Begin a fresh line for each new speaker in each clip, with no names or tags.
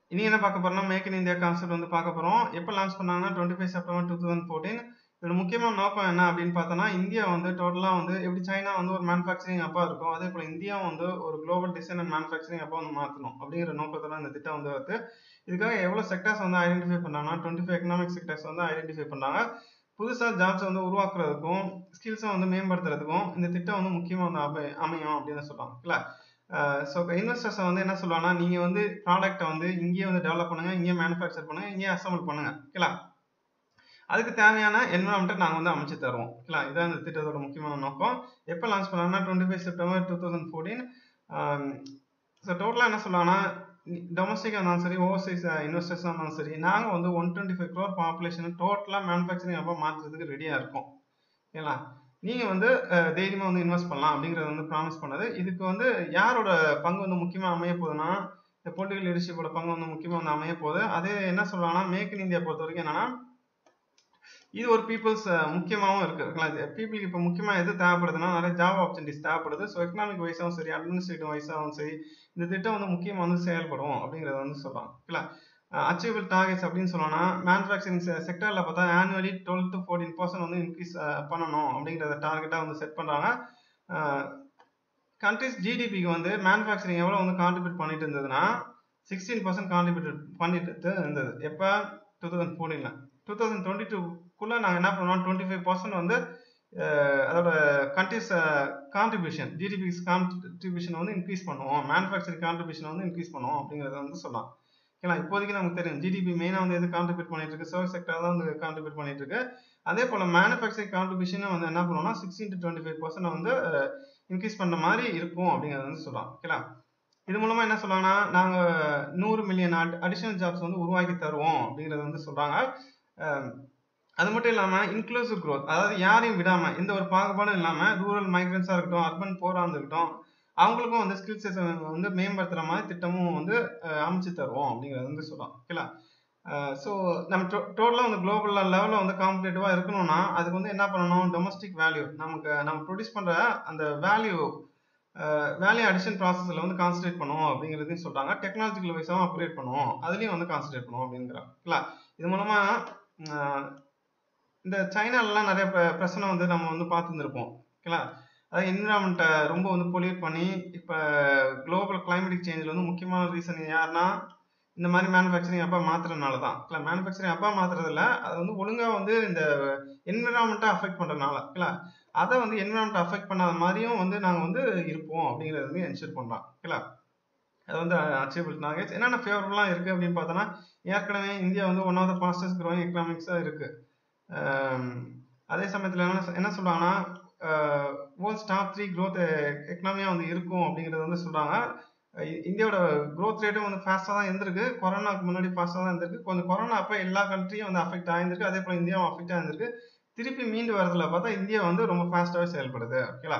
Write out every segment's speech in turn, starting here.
இன்னைக்கு என்ன பார்க்க போறோம்னா மேக் இன் இந்தியா கான்செப்ட் வந்து பார்க்க போறோம் எப்போ லான்ச் பண்ணாங்கன்னா twenty five September two thousand fourteen இதோட முக்கியமான நோக்கம் என்ன அப்படின்னு பார்த்தோன்னா இந்தியா வந்து டோட்டலாக வந்து எப்படி சைனா வந்து ஒரு மேனுஃபேக்சரிங் அப்பா இருக்கும் அதே போல் இந்தியாவும் வந்து ஒரு குளோபல் டிசைன் அண்ட் மேனுஃபேக்சரிங் அப்பா வந்து மாற்றணும் அப்படிங்கிற நோக்கத்தில் இந்த திட்டம் வந்து வருது இதுக்காக எவ்வளோ செக்டர்ஸ் வந்து ஐடென்டிஃபை பண்ணாங்கன்னா டுவெண்ட்டி ஃபைவ் எக்கனாமிக் செக்டர்ஸ் வந்து ஐடென்டிஃபை பண்ணாங்க புதுசாக ஜாப்ஸ் வந்து உருவாக்குறதுக்கும் ஸ்கில்ஸை வந்து மேம்படுத்துறதுக்கும் இந்த திட்டம் வந்து முக்கியமாக வந்து அமை அமையும் அப்படின்னு சொல்லுவாங்க இல்லை ஸோ இன்வெஸ்டர்ஸை வந்து என்ன சொல்லுவாங்கன்னா நீங்கள் வந்து ப்ராடக்ட்டை வந்து இங்கேயே வந்து டெவலப் பண்ணுங்க இங்கேயே மேனுஃபேக்சர் பண்ணுங்க இங்கேயே அசம்பிள் பண்ணுங்க ஓகேலா அதுக்கு தேவையான என்வரான்மெண்ட்டை நாங்கள் வந்து அமைச்சு தருவோம் ஓகேலா இதான் இந்த திட்டத்தோட முக்கியமான நோக்கம் எப்போ லான்ச் பண்ணாங்கன்னா twenty five September two thousand fourteen so டோட்டலாக என்ன சொல்லுவாங்கன்னா டொமஸ்டிக்காக இருந்தாலும் சரி ஓவர்சீஸ் இன்வெஸ்டர்ஸாக இருந்தாலும் சரி நாங்கள் வந்து one twenty five crore population டோட்டலாக மேனுஃபேக்சரிங் அப்போ மாற்றுறதுக்கு ரெடியாக இருக்கோம் ஓகேங்களா நீங்கள் வந்து தைரியமாக வந்து இன்வெஸ்ட் பண்ணலாம் அப்படிங்கிறத வந்து ப்ராமிஸ் பண்ணது இதுக்கு வந்து யாரோட பங்கு வந்து முக்கியமாக அமைய போகுதுன்னா இந்த பொலிட்டிக்கல் லீடர்ஷிப்போட பங்கு வந்து முக்கியமாக வந்து அமைய போகுது அதே என்ன சொல்கிறாங்கன்னா மேக் இன் இந்தியா பொறுத்த வரைக்கும் என்னன்னா இது ஒரு பீப்புள்ஸ் முக்கியமாகவும் இருக்கு பீப்புளுக்கு இப்போ முக்கியமாக எது தேவைப்படுதுன்னா நிறைய ஜாப் ஆப்பர்ச்சுனிட்டிஸ் தேவைப்படுது ஸோ எக்கனாமிக் வைஸாகவும் சரி அட்மினிஸ்ட்ரேட்டிவ் வைஸாகவும் சரி இந்த திட்டம் வந்து முக்கியமாக வந்து செயல்படும் அப்படிங்கிறத வந்து சொல்லலாம் ஓகேங்களா அச்சீவபிள் டார்கெட்ஸ் அப்படின்னு சொல்லணும்னா மேனுஃபேக்சரிங் செக்டரில் பார்த்தா annually twelve to fourteen percent வந்து இன்க்ரீஸ் பண்ணணும் அப்படிங்கிறத டார்கெட்டாக வந்து செட் பண்ணுறாங்க கண்ட்ரிஸ் ஜிடிபிக்கு வந்து மேனுஃபேக்சரிங் எவ்வளோ வந்து கான்ட்ரிபியூட் பண்ணிட்டு இருந்ததுன்னா சிக்ஸ்டீன் பர்சன்ட் கான்ட்ரிபியூட் பண்ணிட்டு இருந்தது எப்போ டூ தௌசண்ட் ஃபோர்டீனில் டூ தௌசண்ட் டுவெண்ட்டி டூக்குள்ளே நாங்கள் என்ன பண்ணுவோம் டுவெண்ட்டி ஃபைவ் பர்சன்ட் வந்து அதோட கண்ட்ரிஸ் கான்ட்ரிபியூஷன் ஜிடிபிஸ் கான்ட்ரிபியூஷன் வந்து இன்க்ரீஸ் பண்ணுவோம் மேனுஃபேக்சரிங் கான்ட்ரிபியூஷன் வந்து இன்க்ரீஸ் பண்ணுவோம் அப்படிங்கிறத வந்து சொல்லலாம் ஓகேங்களா இப்போதைக்கு நமக்கு தெரியும் ஜிடிபி மெயினாக வந்து எது கான்ட்ரிபியூட் பண்ணிட்டு இருக்கு சர்வீஸ் செக்டர் தான் வந்து கான்ட்ரிபியூட் பண்ணிட்டு இருக்கு அதே போல் மேனுஃபேக்சரிங் கான்ட்ரிபியூஷனும் வந்து என்ன பண்ணுவோம்னா sixteen to twenty five percent வந்து இன்க்ரீஸ் பண்ணுற மாதிரி இருக்கும் அப்படிங்கிறத வந்து சொல்லலாம் ஓகேங்களா இது மூலமா என்ன சொல்றாங்கன்னா நாங்க நூறு மில்லியன் அடிஷனல் ஜாப்ஸ் வந்து உருவாக்கி தருவோம் அப்படிங்கறத வந்து சொல்றாங்க அது மட்டும் இல்லாம இன்க்ளூசிவ் க்ரோத் அதாவது யாரையும் விடாம எந்த ஒரு பாகுபாடும் இல்லாம ரூரல் மைக்ரன்ஸா இருக்கட்டும் அர்பன் போரா இருக்கட்டும் அவங்களுக்கும் வந்து ஸ்கில்ஸ் வந்து மேம்படுத்துற மாதிரி திட்டமும் வந்து அமைச்சு தருவோம் அப்படிங்கறது வந்து சொல்லலாம் ஓகேலா ஸோ நம்ம டோட்டலாக வந்து குளோபல் லெவலில் வந்து காம்படேட்டிவாக இருக்கணும்னா அதுக்கு வந்து என்ன பண்ணணும் டொமஸ்டிக் வேல்யூ நமக்கு நம்ம ப்ரொடியூஸ் பண்ணுற அந்த வேல்யூ வேல்யூ அடிஷன் ப்ராசஸில் வந்து கான்சன்ட்ரேட் பண்ணுவோம் அப்படிங்கிறதையும் சொல்கிறாங்க டெக்னாலஜிக்கல் வைஸாகவும் அப்கிரேட் பண்ணுவோம் அதுலேயும் வந்து கான்சன்ட்ரேட் பண்ணுவோம் அப்படிங்கிறாங்க ஓகேலா இது மூலமாக இந்த சைனாலலாம் நிறைய பிரச்சனை வந்து நம்ம வந்து பார்த்துருந்துருப்போம் ஓகேலா அதாவது என்விரான்மெண்ட்டை ரொம்ப வந்து பொல்யூட் பண்ணி இப்போ குளோபல் கிளைமேட்டிக் சேஞ்சில் வந்து முக்கியமான ரீசன் யாருன்னா இந்த மாதிரி மேனுஃபேக்சரிங் அப்பா மாத்துறதுனால தான் இல்லை மேனுஃபேக்சரிங் அப்பா மாத்துறதில்ல அது வந்து ஒழுங்காக வந்து இந்த என்விரான்மெண்ட்டை அஃபெக்ட் பண்ணுறதுனால ஓகேலா அதை வந்து என்விரான்மெண்ட் அஃபெக்ட் பண்ணாத மாதிரியும் வந்து நாங்கள் வந்து இருப்போம் அப்படிங்கிறது வந்து என்ஷூர் பண்ணலாம் ஓகேலா அது வந்து அச்சீவபிள் டார்கெட்ஸ் என்னென்ன ஃபேவரபுளாக இருக்குது அப்படின்னு பார்த்தோன்னா ஏற்கனவே இந்தியா வந்து one of the fastest growing எக்கனாமிக்ஸாக இருக்குது அதே சமயத்தில் என்ன என்ன சொல்கிறாங்கன்னா வேர்ல்ட்ஸ் டாப் த்ரீ க்ரோத் எக்கனாமியாக வந்து இருக்கும் அப்படிங்கிறது வந்து சொல்கிறாங்க இந்தியாவோட க்ரோத் ரேட்டும் வந்து ஃபாஸ்ட்டாக தான் இருந்திருக்கு கொரோனாக்கு முன்னாடி ஃபாஸ்ட்டாக தான் இருந்திருக்கு கொஞ்சம் கொரோனா அப்போ எல்லா கண்ட்ரியும் வந்து அஃபெக்ட் ஆயிருந்திருக்கு அதே போல் இந்தியாவும் அஃபெக்ட் ஆயிருந்திருக்கு திருப்பி மீண்டு வரதுல பார்த்தா இந்தியா வந்து ரொம்ப ஃபாஸ்ட்டாகவே செயல்படுது ஓகேலா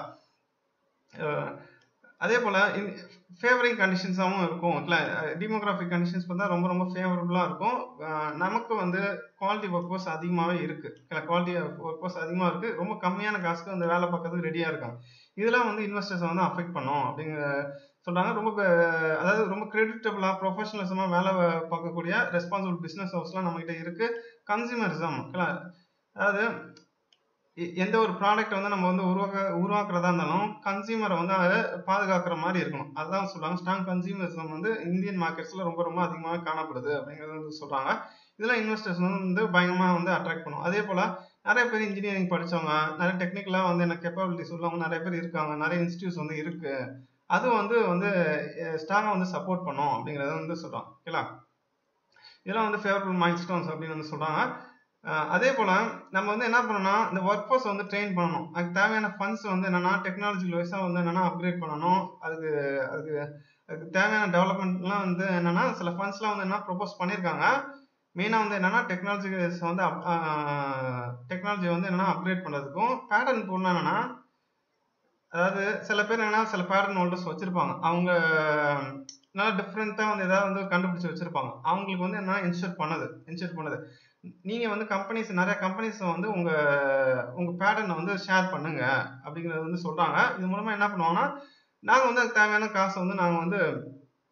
அதே போல் ஃபேவரிங் கண்டிஷன்ஸாகவும் இருக்கும் இல்லை டிமோகிராஃபிக் கண்டிஷன்ஸ் பார்த்தா ரொம்ப ரொம்ப ஃபேவரபுளாக இருக்கும் நமக்கு வந்து குவாலிட்டி ஒர்க் ஃபோர்ஸ் அதிகமாகவே இருக்குது இல்லை குவாலிட்டி ஒர்க் ஃபோர்ஸ் அதிகமாக இருக்குது ரொம்ப கம்மியான காசுக்கு அந்த வேலை பார்க்கறதுக்கு ரெடியாக இருக்காங்க இதெல்லாம் வந்து இன்வெஸ்டர்ஸை வந்து அஃபெக்ட் பண்ணும் அப்படிங்கிற சொல்கிறாங்க ரொம்ப அதாவது ரொம்ப கிரெடிட்டபுளாக ப்ரொஃபஷனலிசமாக வேலை பார்க்கக்கூடிய ரெஸ்பான்சிபிள் பிஸ்னஸ் ஹவுஸ்லாம் நம்மகிட்ட இருக்குது கன்சியூமரிசம் அதாவது எந்த ஒரு ப்ராடக்ட் வந்து நம்ம வந்து உருவாக்க உருவாக்குறதா இருந்தாலும் கன்சியூமரை வந்து அதை பாதுகாக்கிற மாதிரி இருக்கணும் அதுதான் சொல்றாங்க ஸ்ட்ராங் கன்சியூமரிசம் வந்து இந்தியன் மார்க்கெட்ஸ்ல ரொம்ப ரொம்ப அதிகமாக காணப்படுது அப்படிங்கிறது வந்து சொல்றாங்க இதெல்லாம் இன்வெஸ்டர்ஸ் வந்து பயங்கரமா வந்து அட்ராக்ட் பண்ணும் அதே போல நிறைய பேர் இன்ஜினியரிங் படிச்சவங்க நிறைய டெக்னிக்கலா வந்து என்ன கேப்பபிலிட்டிஸ் உள்ளவங்க நிறைய பேர் இருக்காங்க நிறைய இன்ஸ்டியூட்ஸ் வந்து இருக்கு அது வந்து வந்து ஸ்ட்ராங்கா வந்து சப்போர்ட் பண்ணும் அப்படிங்கறத வந்து சொல்றாங்க ஓகேலா இதெல்லாம் வந்து ஃபேவரபிள் மைல் ஸ்டோன்ஸ் அப்படின்னு வந்து சொல்றாங்க அதே போல நம்ம வந்து என்ன பண்ணணும்னா இந்த ஒர்க் ஃபோர்ஸ் வந்து ட்ரெயின் பண்ணணும் அதுக்கு தேவையான ஃபண்ட்ஸ் வந்து என்னன்னா டெக்னாலஜிக்கல் வைஸா வந்து என்னன்னா அப்கிரேட் பண்ணணும் அதுக்கு அதுக்கு அதுக்கு தேவையான டெவலப்மெண்ட்லாம் வந்து என்னன்னா சில ஃபண்ட்ஸ்லாம் வந்து என்ன ப்ரொபோஸ் பண்ணியிருக்காங்க மெயினாக வந்து என்னன்னா டெக்னாலஜி வந்து டெக்னாலஜி வந்து என்னன்னா அப்கிரேட் பண்ணுறதுக்கும் பேட்டர்ன் போடணும் என்னன்னா அதாவது சில பேர் என்னன்னா சில பேட்டர்ன் ஹோல்டர்ஸ் வச்சிருப்பாங்க அவங்க நல்லா டிஃப்ரெண்ட்டாக வந்து ஏதாவது வந்து கண்டுபிடிச்சு வச்சிருப்பாங்க அவங்களுக்கு வந்து என்ன இன்ஷூர் பண்ணது இன்ஷூர் பண்ணது நீங்கள் வந்து கம்பெனிஸ் நிறைய கம்பெனிஸ் வந்து உங்கள் உங்கள் பேட்டர்னை வந்து ஷேர் பண்ணுங்க அப்படிங்கிறது வந்து சொல்கிறாங்க இது மூலமாக என்ன பண்ணுவாங்கன்னா நாங்கள் வந்து அதுக்கு தேவையான காசை வந்து நாங்கள் வந்து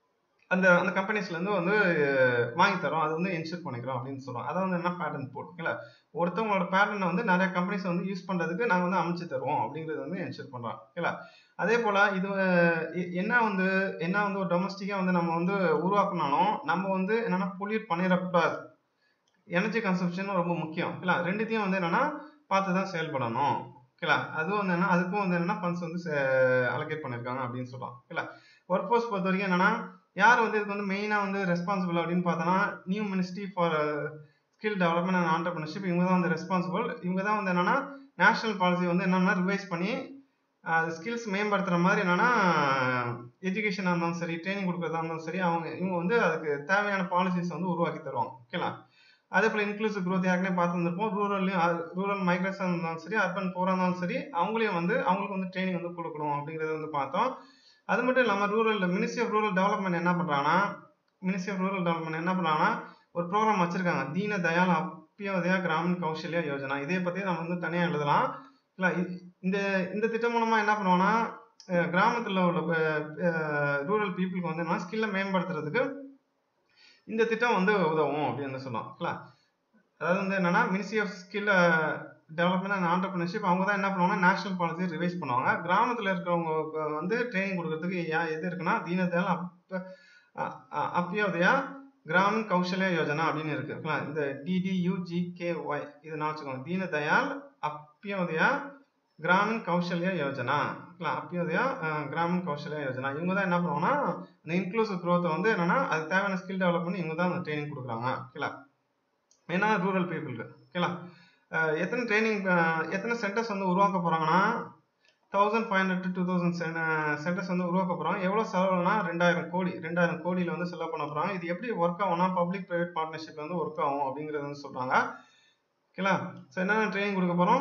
அந்த அந்த கம்பெனிஸ்லேருந்து வந்து வாங்கி தரோம் அது வந்து என்ஷூர் பண்ணிக்கிறோம் அப்படின்னு சொல்கிறோம் அதான் வந்து என்ன பேட்டர்ன் போட் ஓகேங்களா ஒருத்தவங்களோட பேட்டர்னை வந்து நிறைய கம்பெனிஸ் வந்து யூஸ் பண்ணுறதுக்கு நாங்கள் வந்து அமைச்சு தருவோம் அப்படிங்கிறது வந்து என்ஷூர் பண்ணுறோம் ஓகேங்களா அதே போல் இது என்ன வந்து என்ன வந்து ஒரு டொமஸ்டிக்காக வந்து நம்ம வந்து உருவாக்குனாலும் நம்ம வந்து என்னென்னா பொல்யூட் பண்ணிடக்கூடாது எனர்ஜி கன்சம்ஷன் ரொம்ப முக்கியம் ஓகேங்களா ரெண்டுத்தையும் வந்து என்னென்னா பார்த்து தான் செயல்படணும் ஓகேங்களா அதுவும் வந்து என்ன அதுக்கும் வந்து என்னென்னா ஃபண்ட்ஸ் வந்து அலோகேட் பண்ணியிருக்காங்க அப்படின்னு சொல்கிறோம் ஓகேங்களா ஒர்க் ஃபோர்ஸ் பொறுத்த வரைக்கும் என்னென்னா யார் வந்து இதுக்கு வந்து மெயினாக வந்து ரெஸ்பான்சிபிள் அப்படின்னு பார்த்தோன்னா new ministry for skill development and entrepreneurship இவங்க தான் வந்து ரெஸ்பான்சிபிள் இவங்க தான் வந்து என்னென்னா நேஷனல் பாலிசி வந்து என்னென்னா ரிவைஸ் பண்ணி ஸ்கில்ஸ் மேம்படுத்துகிற மாதிரி என்னென்னா எஜுகேஷனாக இருந்தாலும் சரி ட்ரைனிங் கொடுக்குறதா இருந்தாலும் சரி அவங்க இவங்க வந்து அதுக்கு தேவையான பாலிசிஸ் வந்து உருவாக்கி தருவாங்க ஓகேங்களா அதே போல் இன்க்ளூசிவ் க்ரோத் ஏற்கனவே பார்த்து வந்திருப்போம் ரூரல்லையும் ரூரல் மைக்ரேஷன் இருந்தாலும் சரி அர்பன் போராக இருந்தாலும் சரி அவங்களையும் வந்து அவங்களுக்கு வந்து ட்ரைனிங் வந்து கொடுக்கணும் அப்படிங்கிறத வந்து பார்த்தோம் அது மட்டும் இல்லாமல் rural ministry of rural development என்ன பண்ணுறாங்கன்னா மினிஸ்ட்ரி ஆஃப் ரூரல் டெவலப்மெண்ட் என்ன பண்ணுறாங்கன்னா ஒரு ப்ரோக்ராம் வச்சிருக்காங்க தீன தயால் அப்பியோதயா கிராமின் கௌசல்யா யோஜனா இதை பற்றி நம்ம வந்து தனியாக எழுதலாம் இல்லை இந்த இந்த திட்டம் மூலமாக என்ன பண்ணுவோம்னா கிராமத்தில் உள்ள ரூரல் பீப்புளுக்கு வந்து என்ன ஸ்கில்லை மேம்படுத்துறதுக்கு இந்த திட்டம் வந்து உதவும் அப்படின்னு சொல்லலாம் ஓகேங்களா அதாவது வந்து என்னன்னா ministry of skill development and entrepreneurship அவங்க தான் என்ன பண்ணுவாங்க நேஷனல் பாலிசி ரிவைஸ் பண்ணுவாங்க கிராமத்தில் இருக்கிறவங்க வந்து ட்ரைனிங் கொடுக்கறதுக்கு எது இருக்குன்னா தீனதயாள் அப்ப அப்பியோதயா கிராமின் கௌசல்யா யோஜனா அப்படின்னு இருக்கு இந்த டிடியூஜிகேஒய் இது நான் வச்சுக்கோங்க தீனதயாள் அப்பியோதயா கிராமின் கௌசல்யா யோஜனா அப்பியோதயா கிராமின் கௌசல்யா யோஜனா இவங்க தான் என்ன பண்ணுவாங்கன்னா இந்த இன்க்ளூசிவ் க்ரோத்தை வந்து என்னன்னா அதுக்கு தேவையான ஸ்கில் டெவலப் பண்ணி இவங்க தான் அந்த ட்ரைனிங் கொடுக்குறாங்க ஓகேலா ஏன்னா ரூரல் பீப்புளுக்கு ஓகேலா எத்தனை ட்ரைனிங் எத்தனை சென்டர்ஸ் வந்து உருவாக்க போகிறாங்கன்னா thousand five hundred to two thousand centres வந்து உருவாக்க போகிறோம் எவ்வளோ செலவுனா ரெண்டாயிரம் கோடி ரெண்டாயிரம் கோடியில் வந்து செலவு பண்ண போகிறாங்க இது எப்படி ஒர்க் ஆகும்னா பப்ளிக் ப்ரைவேட் பார்ட்னர்ஷிப் வந்து ஒர்க் ஆகும் அப்படிங்கிறது வந்து சொல்கிறாங்க ஓகேலா ஸோ என்னென்ன ட்ரைனிங் கொடுக்க போகிறோம்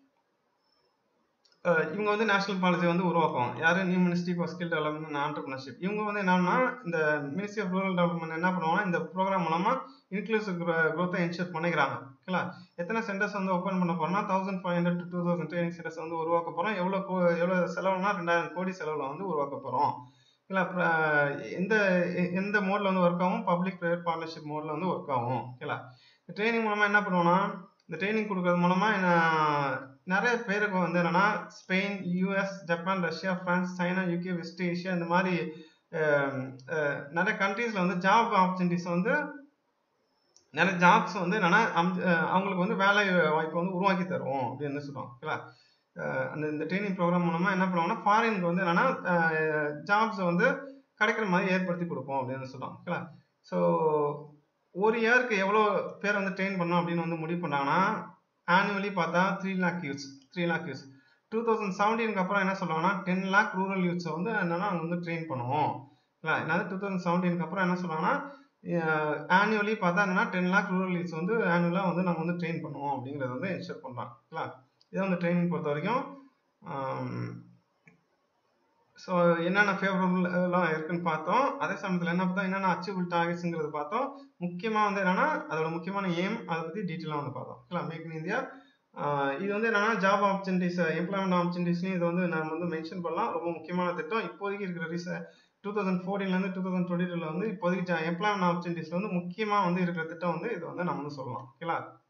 இவங்க வந்து நேஷனல் பாலிசி வந்து உருவாக்குவாங்க யார் new ministry for skill development and entrepreneurship இவங்க வந்து என்னன்னா இந்த மினிஸ்ட்ரி ஆஃப் ரூரல் டெவலப்மெண்ட் என்ன பண்ணுவாங்கன்னா இந்த ப்ரோக்ராம் மூலமா இன்க்ளூசிவ் க்ரோத்தை என்ஷூர் பண்ணிக்கிறாங்க ஓகேங்களா எத்தனை சென்டர்ஸ் வந்து ஓப்பன் பண்ண போறோம்னா thousand five hundred to two thousand training centres வந்து உருவாக்க போறோம் எவ்வளோ எவ்வளோ செலவுனா ரெண்டாயிரம் கோடி செலவில் வந்து உருவாக்க போறோம் ஓகேங்களா எந்த எந்த மோட்ல வந்து ஒர்க் ஆகும் பப்ளிக் ப்ரைவேட் பார்ட்னர்ஷிப் மோட்ல வந்து ஒர்க் ஆகும் ஓகேங்களா ட்ரைனிங் மூலமா என்ன பண்ணுவோம்னா இந்த ட்ரைனிங் கொடுக்கறது மூலமா என்ன நிறைய பேருக்கு வந்து என்னன்னா Spain US Japan Russia France China UK West Asia இந்த மாதிரி நிறைய கண்ட்ரீஸ்ல வந்து ஜாப் ஆப்பர்ச்சுனிட்டிஸ் வந்து நிறைய ஜாப்ஸ் வந்து என்னன்னா அவங்களுக்கு வந்து வேலை வாய்ப்பு வந்து உருவாக்கி தருவோம் அப்படின்னு சொல்லுவாங்க ஓகேங்களா அந்த இந்த ட்ரைனிங் ப்ரோக்ராம் மூலமா என்ன பண்ணுவாங்கன்னா ஃபாரினுக்கு வந்து என்னன்னா ஜாப்ஸ் வந்து கிடைக்கிற மாதிரி ஏற்படுத்தி கொடுப்போம் அப்படின்னு சொல்லுவாங்க ஓகேங்களா ஸோ ஒரு இயருக்கு எவ்வளோ பேர் வந்து ட்ரெயின் பண்ணோம் அப்படின்னு வந்து முடிவு பண்ணாங்கன்னா ஆனுவலி பார்த்தா three lakh youths three lakh youths two thousand செவன்டீனுக்கு அப்புறம் என்ன சொல்லுவாங்கன்னா டென் லேக் ரூரல் யூத்ஸை வந்து என்னன்னா அவங்க வந்து ட்ரெயின் பண்ணுவோம் இல்லை என்னது டூ தௌசண்ட் செவன்டீனுக்கு அப்புறம் என்ன சொல்லுவாங்கன்னா ஆனுவலி பார்த்தா என்னன்னா டென் லேக் ரூரல் யூத்ஸ் வந்து ஆனுவலாக வந்து நம்ம வந்து ட்ரெயின் பண்ணுவோம் அப்படிங்கிறத வந்து என்ஷூர் பண்ணுறோம் இல்லை இதை வந்து ட்ரைனிங் பொறுத்த வரைக்கும் ஸோ என்னென்ன ஃபேவரபுள்லாம் இருக்குன்னு பார்த்தோம் அதே சமயத்தில் என்ன பார்த்தோம் என்னென்ன அச்சீவபிள் டார்கெட்ஸுங்கிறது பார்த்தோம் முக்கியமாக வந்து என்னன்னா அதோட முக்கியமான எய்ம் அதை பற்றி டீட்டெயிலாக வந்து பார்த்தோம் இல்லை மேக் இன் இந்தியா இது வந்து என்னன்னா ஜாப் ஆப்பர்ச்சுனிட்டிஸ் எம்ப்ளாய்மெண்ட் ஆப்பர்ச்சுனிட்டிஸ்லையும் இது வந்து நம்ம வந்து மென்ஷன் பண்ணலாம் ரொம்ப முக்கியமான திட்டம் இப்போதைக்கு இருக்கிற ரீச டூ தௌசண்ட் ஃபோர்டீன்லேருந்து டூ தௌசண்ட் டுவெண்ட்டி டூவில் வந்து இப்போதைக்கு எம்ப்ளாய்மெண்ட் ஆப்பர்ச்சுனிட்டிஸில் வந்து முக்கியமாக வந்து இருக்கிற திட்டம் வந்து இது வந்து நம்ம வந்து சொல்லலாம் ஓகேங்களா